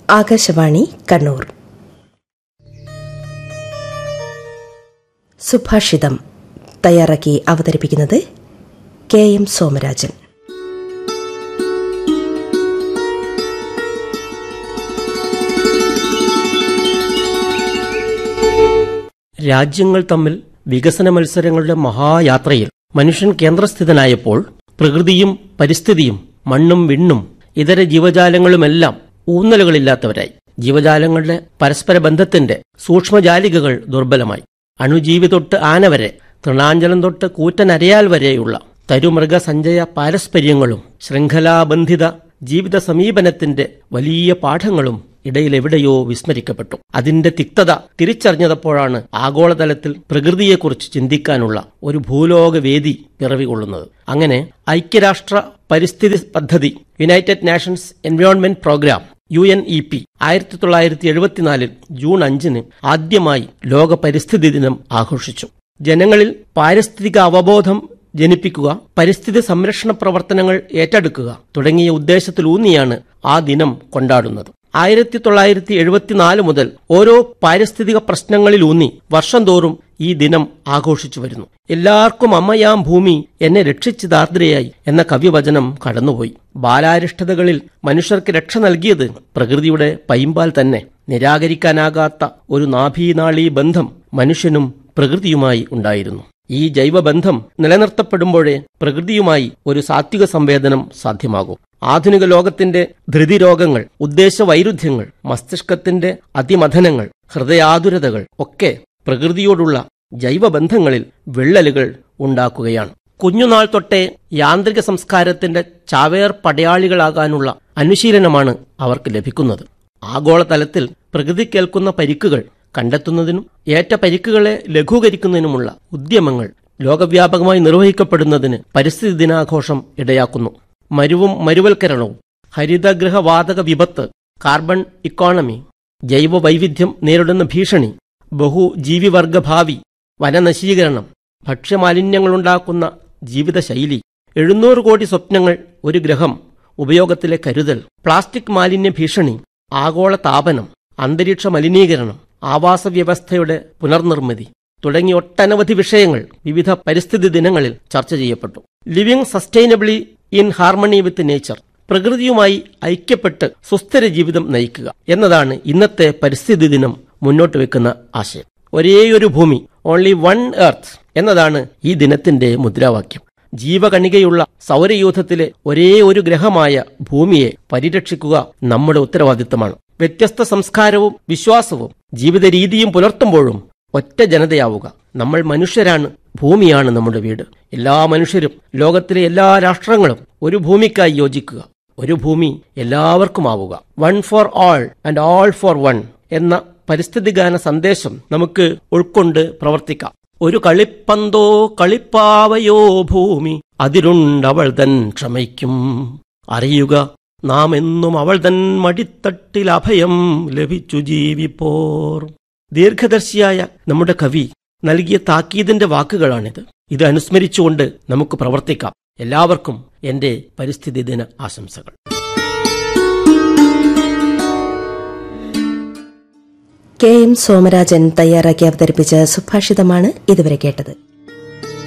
ആകാശവാണി കണ്ണൂർ സുഭാഷിതം തയ്യാറാക്കി അവതരിപ്പിക്കുന്നത് കെ എം സോമരാജൻ രാജ്യങ്ങൾ തമ്മിൽ വികസന മത്സരങ്ങളുടെ മഹായാത്രയിൽ മനുഷ്യൻ കേന്ദ്രസ്ഥിതനായപ്പോൾ പ്രകൃതിയും പരിസ്ഥിതിയും മണ്ണും വിണ്ണും ഇതര ജീവജാലങ്ങളുമെല്ലാം ഊന്നലുകളില്ലാത്തവരായി ജീവജാലങ്ങളുടെ പരസ്പര ബന്ധത്തിന്റെ സൂക്ഷ്മജാലികകൾ ദുർബലമായി അണുജീവി തൊട്ട് ആന വരെ തൃണാഞ്ചലം തൊട്ട് കൂറ്റനരയാൽ വരെയുള്ള തരുമൃഗ സഞ്ചയ പാരസ്പര്യങ്ങളും ശൃംഖലാബന്ധിത ജീവിത സമീപനത്തിന്റെ വലിയ പാഠങ്ങളും ഇടയിലെവിടെയോ വിസ്മരിക്കപ്പെട്ടു അതിന്റെ തിക്തത തിരിച്ചറിഞ്ഞതപ്പോഴാണ് ആഗോളതലത്തിൽ പ്രകൃതിയെക്കുറിച്ച് ചിന്തിക്കാനുള്ള ഒരു ഭൂലോക വേദി പിറവികൊള്ളുന്നത് അങ്ങനെ ഐക്യരാഷ്ട്ര പരിസ്ഥിതി പദ്ധതി united nations environment programme U N E P ആയിരത്തി തൊള്ളായിരത്തി എഴുപത്തിനാലിൽ ജൂൺ അഞ്ചിന് ആദ്യമായി ലോക പരിസ്ഥിതി ദിനം ആഘോഷിച്ചു ജനങ്ങളിൽ പാരിസ്ഥിതിക അവബോധം ജനിപ്പിക്കുക പരിസ്ഥിതി സംരക്ഷണ പ്രവർത്തനങ്ങൾ ഏറ്റെടുക്കുക തുടങ്ങിയ ഉദ്ദേശത്തിലൂന്നിയാണ് ആ ദിനം കൊണ്ടാടുന്നത് ആയിരത്തി തൊള്ളായിരത്തി എഴുപത്തിനാല് മുതൽ ഓരോ പാരിസ്ഥിതിക പ്രശ്നങ്ങളിലൂന്നി വർഷം തോറും ഈ ദിനം ആഘോഷിച്ചു വരുന്നു എല്ലാവർക്കും അമ്മയാം ഭൂമി എന്നെ രക്ഷിച്ച് ദാർദ്രയായി എന്ന കവിവചനം കടന്നുപോയി ബാലാരിഷ്ടതകളിൽ മനുഷ്യർക്ക് രക്ഷ നൽകിയത് പ്രകൃതിയുടെ പൈമ്പാൽ തന്നെ നിരാകരിക്കാനാകാത്ത ഒരു നാഭീനാളീ ബന്ധം മനുഷ്യനും പ്രകൃതിയുമായി ഉണ്ടായിരുന്നു ഈ ജൈവബന്ധം നിലനിർത്തപ്പെടുമ്പോഴേ പ്രകൃതിയുമായി ഒരു സാത്വിക സംവേദനം സാധ്യമാകൂ ആധുനിക ലോകത്തിന്റെ ധൃതിരോഗങ്ങൾ ഉദ്ദേശ വൈരുദ്ധ്യങ്ങൾ മസ്തിഷ്കത്തിന്റെ അതിമഥനങ്ങൾ ഹൃദയാതുരതകൾ ഒക്കെ പ്രകൃതിയോടുള്ള ജൈവബന്ധങ്ങളിൽ വിള്ളലുകൾ ഉണ്ടാക്കുകയാണ് കുഞ്ഞുനാൾ തൊട്ടേ യാന്ത്രിക സംസ്കാരത്തിന്റെ ചാവേർ പടയാളികളാകാനുള്ള അനുശീലനമാണ് അവർക്ക് ലഭിക്കുന്നത് ആഗോളതലത്തിൽ പ്രകൃതി കേൾക്കുന്ന പരിക്കുകൾ കണ്ടെത്തുന്നതിനും ഏറ്റ പരിക്കുകളെ ലഘൂകരിക്കുന്നതിനുമുള്ള ഉദ്യമങ്ങൾ ലോകവ്യാപകമായി നിർവഹിക്കപ്പെടുന്നതിന് പരിസ്ഥിതി ദിനാഘോഷം ഇടയാക്കുന്നു മരുവും മരുവൽക്കരണവും ഹരിതഗൃഹവാതക വിപത്ത് കാർബൺ ഇക്കോണമി ജൈവ വൈവിധ്യം നേരിടുന്ന ഭീഷണി ബഹുജീവിവർഗ ഭാവി വനനശീകരണം ഭക്ഷ്യമാലിന്യങ്ങളുണ്ടാക്കുന്ന ജീവിതശൈലി എഴുന്നൂറ് കോടി സ്വപ്നങ്ങൾ ഒരു ഗ്രഹം ഉപയോഗത്തിലെ കരുതൽ പ്ലാസ്റ്റിക് മാലിന്യ ഭീഷണി ആഗോള താപനം അന്തരീക്ഷ മലിനീകരണം ആവാസ വ്യവസ്ഥയുടെ പുനർനിർമ്മിതി തുടങ്ങിയ ഒട്ടനവധി വിഷയങ്ങൾ വിവിധ പരിസ്ഥിതി ദിനങ്ങളിൽ ചർച്ച ചെയ്യപ്പെട്ടു living sustainably in harmony with nature പ്രകൃതിയുമായി ഐക്യപ്പെട്ട് സുസ്ഥിര ജീവിതം നയിക്കുക എന്നതാണ് ഇന്നത്തെ പരിസ്ഥിതി ദിനം മുന്നോട്ട് വെക്കുന്ന ആശയം ഒരേയൊരു ഭൂമി ഓൺലി വൺ എർത്ത് എന്നതാണ് ഈ ദിനത്തിന്റെ മുദ്രാവാക്യം ജീവകണികയുള്ള സൗരയൂഥത്തിലെ ഒരേ ഒരു ഗ്രഹമായ ഭൂമിയെ പരിരക്ഷിക്കുക നമ്മുടെ ഉത്തരവാദിത്തമാണ് വ്യത്യസ്ത സംസ്കാരവും വിശ്വാസവും ജീവിത രീതിയും പുലർത്തുമ്പോഴും ഒറ്റ ജനതയാവുക നമ്മൾ മനുഷ്യരാണ് ഭൂമിയാണ് നമ്മുടെ വീട് എല്ലാ മനുഷ്യരും ലോകത്തിലെ എല്ലാ രാഷ്ട്രങ്ങളും ഒരു ഭൂമിക്കായി യോജിക്കുക ഒരു ഭൂമി എല്ലാവർക്കുമാവുക one for all and all for one എന്ന പരിസ്ഥിതിഗാന സന്ദേശം നമുക്ക് ഉൾക്കൊണ്ട് പ്രവർത്തിക്കാം ഒരു കളിപ്പന്തോ കളിപ്പാവയോ ഭൂമി അതിരുണ്ടവൾ തൻ ക്ഷമയ്ക്കും അറിയുക നാം എന്നും അവൾ തൻ മടിത്തട്ടിൽ അഭയം ലഭിച്ചു ജീവിപ്പോർ ദീർഘദർശിയായ നമ്മുടെ കവി നൽകിയ താക്കീതിന്റെ വാക്കുകളാണിത് ഇത് അനുസ്മരിച്ചുകൊണ്ട് നമുക്ക് പ്രവർത്തിക്കാം എല്ലാവർക്കും എന്റെ പരിസ്ഥിതി ദിന ആശംസകൾ കെ എം സോമരാജൻ തയ്യാറാക്കി അവതരിപ്പിച്ച സുഭാഷിതമാണ് ഇതുവരെ കേട്ടത്